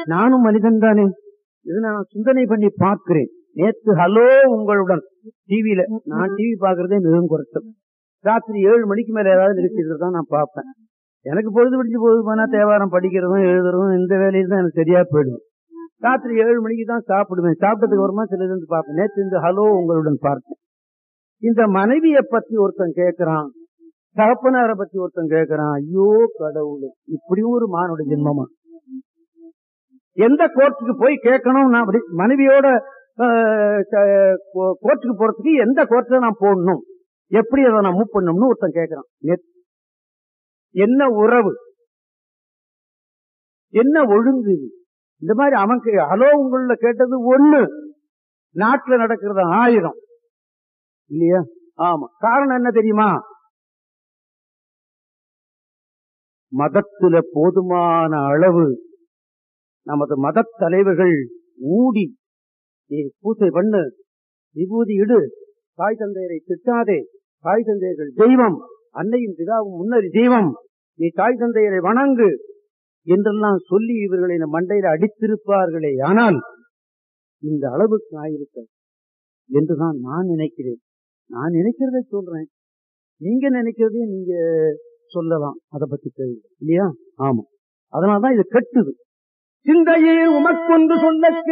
நானும் மனிதன் தானே இது நான் சிந்தனை பண்ணி பார்க்கிறேன் நேத்து ஹலோ உங்களுடன் டிவியில நான் டிவி பாக்குறதே மிகவும் குறைச்சல் ராத்திரி ஏழு மணிக்கு மேல ஏதாவது நிகழ்ச்சிகள் தான் நான் பார்ப்பேன் எனக்கு பொழுது பிடிச்சு பொழுது போனா தேவாரம் படிக்கிறதும் எழுதுறதும் இந்த வேலையில தான் எனக்கு சரியா போயிடும் ராத்திரி ஏழு மணிக்கு தான் சாப்பிடுவேன் சாப்பிட்டதுக்கு அப்புறமா சில இருந்து பார்ப்பேன் நேற்று இந்த ஹலோ உங்களுடன் பார்த்தேன் இந்த மனைவியை பத்தி ஒருத்தன் கேட்கறான் தகப்பனாரை பத்தி ஒருத்தன் கேட்கறான் ஐயோ கடவுளே இப்படியும் ஒரு மானுட ஜென்மமா எந்த கோர்ட்டுக்கு போய் கேட்கணும் நான் அப்படி மனைவியோட அஹ், க- கோ- கோர்ட்டுக்கு போறதுக்கு எந்த கோர்ட்ல நான் போடணும் எப்படி அதை நான் மூவ் பண்ணணும்னு ஒருத்தன் கேட்கறான் நேத்து. என்ன உறவு என்ன ஒழுங்கு இது இந்த மாதிரி அவன் கே- ஹலோ உங்கள கேட்டது ஒண்ணு நாட்டுல நடக்கிறது ஆயிரம் இல்லையா ஆமா காரணம் என்ன தெரியுமா மதத்துல போதுமான அளவு நமது மத தலைவர்கள் ஊடி நீ பூசை பண்ணு விபூதி இடு தாய் தந்தையரை திட்டாதே தாய் தந்தையர்கள் தெய்வம் அன்னையும் பிதாவும் முன்னறி தெய்வம் நீ தாய் தந்தையரை வணங்கு என்றெல்லாம் சொல்லி இவர்களை நம் மண்டையில அடித்திருப்பார்களே ஆனால் இந்த அளவுக்கு ஆயிருக்க என்றுதான் நான் நினைக்கிறேன் நான் நினைக்கிறதை சொல்றேன் நீங்க நினைக்கிறதையும் நீங்க சொல்லலாம் அதை பத்தி கேள்வி இல்லையா ஆமா அதனாலதான் இது கட்டுது சிந்தையே உமக்கொன்று சொல்ல